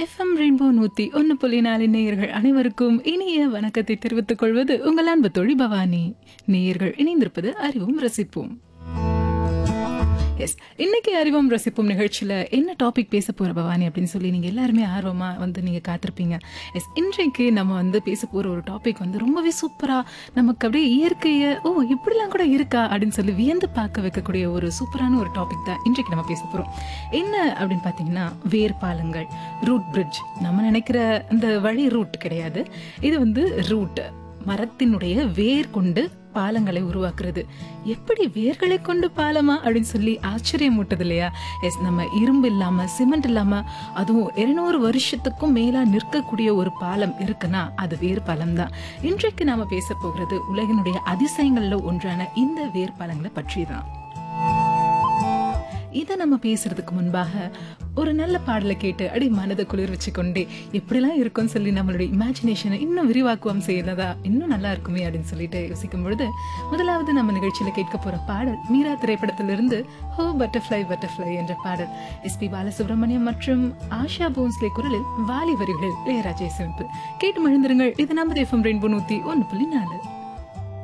FM rainbow நூத்தி ஒன்னு புள்ளி நாலு நேயர்கள் அனைவருக்கும் இனிய வணக்கத்தை தெரிவித்துக் கொள்வது உங்கள் அன்பு தோழி பவானி நேயர்கள் இணைந்திருப்பது அறிவும் ரசிப்போம் எஸ் இன்னைக்கு அறிவோம் ரசிப்போம் நிகழ்ச்சியில என்ன டாபிக் பேச போற பவானி அப்படின்னு சொல்லி நீங்க எல்லாருமே ஆர்வமா வந்து நீங்க காத்திருப்பீங்க எஸ் இன்றைக்கு நம்ம வந்து பேச போற ஒரு டாபிக் வந்து ரொம்பவே சூப்பரா நமக்கு அப்படியே இயற்கையை ஓ இப்படிலாம் கூட இருக்கா அப்படின்னு சொல்லி வியந்து பார்க்க வைக்கக்கூடிய ஒரு சூப்பரான ஒரு டாபிக் தான் இன்றைக்கு நம்ம பேச போறோம் என்ன அப்படின்னு பாத்தீங்கன்னா வேர் பாலங்கள் ரூட் பிரிட்ஜ் நம்ம நினைக்கிற அந்த வழி ரூட் கிடையாது இது வந்து ரூட் மரத்தினுடைய வேர் கொண்டு பாலங்களை உருவாக்குறது எப்படி வேர்களை கொண்டு பாலமா அப்படின்னு சொல்லி ஆச்சரியம் மூட்டது இல்லையா எஸ் நம்ம இரும்பு இல்லாம சிமெண்ட் இல்லாம அதுவும் இருநூறு வருஷத்துக்கும் மேலா நிற்கக்கூடிய ஒரு பாலம் இருக்குன்னா அது வேர் பாலம் தான் இன்றைக்கு நாம பேச போகிறது உலகினுடைய அதிசயங்கள்ல ஒன்றான இந்த வேர் பாலங்களை பற்றி தான் இதை நம்ம பேசுறதுக்கு முன்பாக ஒரு நல்ல பாடலை கேட்டு அடி மனதை குளிர் வச்சு கொண்டே எப்படிலாம் இருக்கும்னு சொல்லி நம்மளுடைய இமேஜினேஷனை இன்னும் விரிவாக்குவம் செய்யறதா இன்னும் நல்லா இருக்குமே அப்படின்னு சொல்லிட்டு யோசிக்கும் பொழுது முதலாவது நம்ம நிகழ்ச்சியில கேட்க போற பாடல் மீரா திரைப்படத்திலிருந்து ஹோ பட்டர்ஃப்ளை பட்டர்ஃப்ளை என்ற பாடல் எஸ் பி பாலசுப்ரமணியம் மற்றும் ஆஷா போன்ஸ்லே குரலில் வாலி வரிகளில் இளையராஜா இசையமைப்பு கேட்டு மகிழ்ந்திருங்கள் இது நமது எஃப்எம் ரெயின்போ நூத்தி ஒன்று புள்ளி நாலு